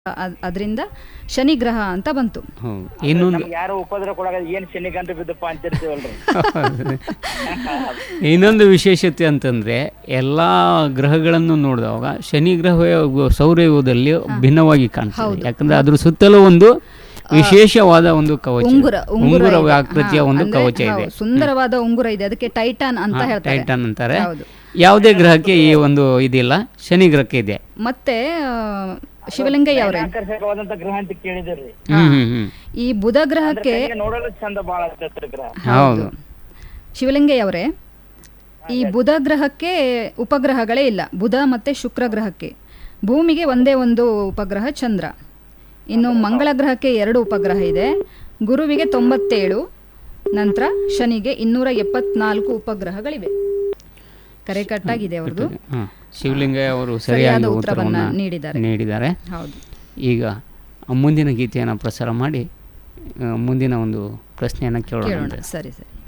ಅದರಿಂದ ಶನಿ ಗ್ರಹ ಅಂತ ಬಂತು ಹೌದು ಇನ್ನೊಂದು ನಮ್ಗೆ ಯಾರು ಉಪದ್ರ ಕೊಡಾಗ ಏನ್ ಶನಿ ಗಂಟು ಬಿದ್ದಪ್ಪ ಅಂತಿರ್ತೀವಲ್ರಿ ಇನ್ನೊಂದು ವಿಶೇಷತೆ ಅಂತಂದ್ರೆ ಎಲ್ಲ ಗ್ರಹಗಳನ್ನು ನೋಡಿದಾಗ ಶನಿ ಗ್ರಹ ಸೌರಯುಗದಲ್ಲಿ ಭಿನ್ನವಾಗಿ ಕಾಣ್ತದೆ ಯಾಕಂದ್ರೆ ಅದ್ರ ಸುತ್ತಲೂ ಒಂದು ವಿಶೇಷವಾದ ಒಂದು ಕವಚ ಇದೆ. ಉಂಗುರ ಉಂಗುರ ಉಂಗುರ ಇದೆ. ಆಕೃತಿಯ ಹಾ, ಒಂದು ಅಂದ್ರೆ ಕವಚ ಇದೆ ಹೌದು, ಸುಂದರವಾದ ಉಂಗುರ ಇದೆ ಅದಕ್ಕೆ ಟೈಟಾನ್ ಅಂತ ಹೇಳ್ತಾರೆ ಟೈಟಾನ್ ಅಂತಾರೆ ಹೌದು. ಯಾವುದೇ ಗ್ರಹಕ್ಕೆ ಈ ಒಂದು ಇದಿಲ್ಲ ಶನಿ ಗ್ರಹಕ್ಕೆ ಇದೆ ಮತ್ತೆ ಆ, ಶಿವಲಿಂಗಯ್ಯ ಅವರೇ ಆಕರ್ಷಕವಾದಂತ ಗ್ರಹ ಅಂತ ಕೇಳಿದಿರ್ರಿ ಹ್ಮ್ ಹ್ಮ್ ಹ್ಮ್ ಈ ಬುಧ ಗ್ರಹಕ್ಕೆ ಕಣ್ಣಿಗೆ ನೋಡಲು ಚಂದ ಬಾಳ ಆಗ್ತೈತ್ರಿ ಗ್ರಹ ಹೌದು ಶಿವಲಿಂಗಯ್ಯ ಅವರೇ ಈ ಬುಧ ಗ್ರಹಕ್ಕೆ ಉಪಗ್ರಹಗಳೇ ಇಲ್ಲ ಬುಧ ಮತ್ತೆ ಶುಕ್ರ ಗ್ರಹಕ್ಕೆ ಭೂಮಿಗೆ ಒಂದೇ ಒಂದು ಉಪಗ್ರಹ ಚಂದ್ರ ಇನ್ನು ಮಂಗಳ ಗ್ರಹಕ್ಕೆ ಎರಡು ಉಪಗ್ರಹ ಇದೆ ಗುರುವಿಗೆ ತೊಂಬತ್ತೇಳು ನಂತರ ಶನಿಗೆ ಇನ್ನೂರ ಎಪ್ಪತ್ನಾಲ್ಕು ಉಪಗ್ರಹಗಳಿವೆ ಕರೆ ಕಟ್ಟಾಗಿದೆ ಅವ್ರದ್ದು ಹಾ. ಶಿವಲಿಂಗಯ್ಯ ಅವರು ಸರಿಯಾದ ಸರಿಯಾದ ಉತ್ತರವನ್ನ ಉತ್ತರವನ್ನು ನೀಡಿದ್ದಾರೆ. ನೀಡಿದ್ದಾರೆ ಹೌದು ಈಗ ಮುಂದಿನ ಗೀತೆಯನ್ನು ಪ್ರಸಾರ ಮಾಡಿ ಆ, ಮುಂದಿನ ಒಂದು ಪ್ರಶ್ನೆಯನ್ನು ಕೇಳೋಣ ಕೇಳೋಣ ಸರಿ ಸರಿ